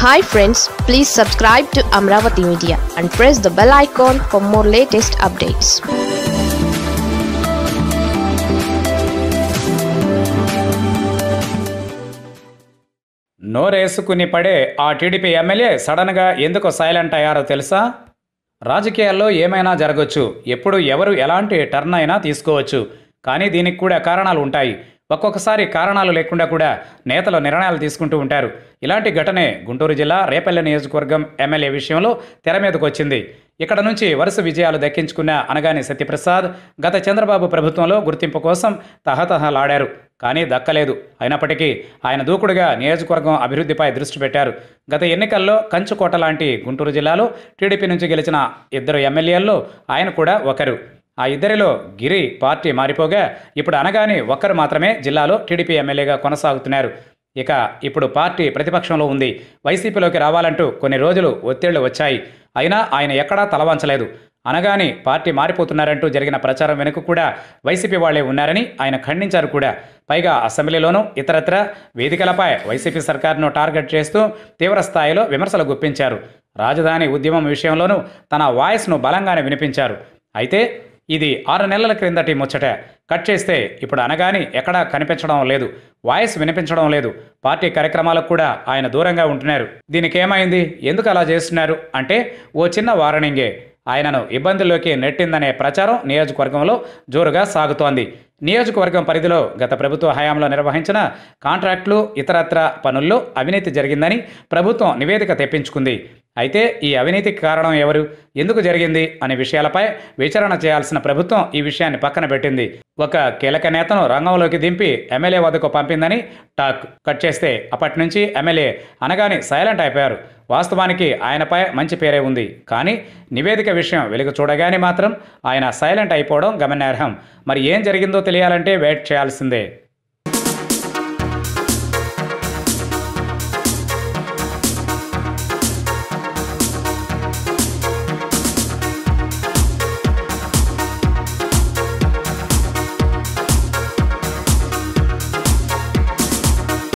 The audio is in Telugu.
hi friends please subscribe to Amaravati media and press the bell icon for more latest updates నోరేసుకుని పడే ఆ టీడీపీ ఎమ్మెల్యే సడన్గా ఎందుకు సైలెంట్ అయ్యారో తెలుసా రాజకీయాల్లో ఏమైనా జరగవచ్చు ఎప్పుడు ఎవరు ఎలాంటి టర్న్ అయినా తీసుకోవచ్చు కానీ దీనికి కూడా కారణాలు ఉంటాయి ఒక్కొక్కసారి కారణాలు లేకుండా కూడా నేతలు నిర్ణయాలు తీసుకుంటూ ఉంటారు ఇలాంటి ఘటనే గుంటూరు జిల్లా రేపల్లె నియోజకవర్గం ఎమ్మెల్యే విషయంలో తెర మీదకు వచ్చింది ఇక్కడ నుంచి వరుస విజయాలు దక్కించుకున్న అనగాని సత్యప్రసాద్ గత చంద్రబాబు ప్రభుత్వంలో గుర్తింపు కోసం తహతహలాడారు కానీ దక్కలేదు అయినప్పటికీ ఆయన దూకుడుగా నియోజకవర్గం అభివృద్ధిపై దృష్టి పెట్టారు గత ఎన్నికల్లో కంచుకోట లాంటి గుంటూరు జిల్లాలో టీడీపీ నుంచి గెలిచిన ఇద్దరు ఎమ్మెల్యేల్లో ఆయన కూడా ఒకరు ఆ ఇద్దరిలో గిరి పార్టీ మారిపోగా ఇప్పుడు అనగానే ఒక్కరు మాత్రమే జిల్లాలో టీడీపీ ఎమ్మెల్యేగా కొనసాగుతున్నారు ఇక ఇప్పుడు పార్టీ ప్రతిపక్షంలో ఉంది వైసీపీలోకి రావాలంటూ కొన్ని రోజులు ఒత్తిళ్లు వచ్చాయి అయినా ఆయన ఎక్కడా తలవంచలేదు అనగాని పార్టీ మారిపోతున్నారంటూ జరిగిన ప్రచారం వెనుక కూడా వైసీపీ వాళ్లే ఉన్నారని ఆయన ఖండించారు కూడా పైగా అసెంబ్లీలోనూ ఇతరత్ర వేదికలపై వైసీపీ సర్కార్ను టార్గెట్ చేస్తూ తీవ్ర స్థాయిలో విమర్శలు గుప్పించారు రాజధాని ఉద్యమం విషయంలోనూ తన వాయిస్ను బలంగానే వినిపించారు అయితే ఇది ఆరు నెలల క్రిందటి ముచ్చట కట్ చేస్తే ఇప్పుడు అనగాని ఎక్కడా కనిపించడం లేదు వాయిస్ వినిపించడం లేదు పార్టీ కార్యక్రమాలకు కూడా ఆయన దూరంగా ఉంటున్నారు దీనికి ఏమైంది ఎందుకు అలా చేస్తున్నారు అంటే ఓ చిన్న వారణింగే ఆయనను ఇబ్బందుల్లోకి నెట్టిందనే ప్రచారం నియోజకవర్గంలో జోరుగా సాగుతోంది నియోజకవర్గం పరిధిలో గత ప్రభుత్వ హయాంలో నిర్వహించిన కాంట్రాక్టులు ఇతరత్ర పనుల్లో అవినీతి జరిగిందని ప్రభుత్వం నివేదిక తెప్పించుకుంది అయితే ఈ అవినీతికి కారణం ఎవరు ఎందుకు జరిగింది అనే విషయాలపై విచారణ చేయాల్సిన ప్రభుత్వం ఈ విషయాన్ని పక్కన పెట్టింది ఒక కీలక నేతను రంగంలోకి దింపి ఎమ్మెల్యే వద్దకు పంపిందని టాక్ కట్ చేస్తే అప్పటి నుంచి ఎమ్మెల్యే అనగానే సైలెంట్ అయిపోయారు వాస్తవానికి ఆయనపై మంచి పేరే ఉంది కానీ నివేదిక విషయం వెలుగు చూడగానే మాత్రం ఆయన సైలెంట్ అయిపోవడం గమనార్హం మరి ఏం జరిగిందో తెలియాలంటే వెయిట్ చేయాల్సిందే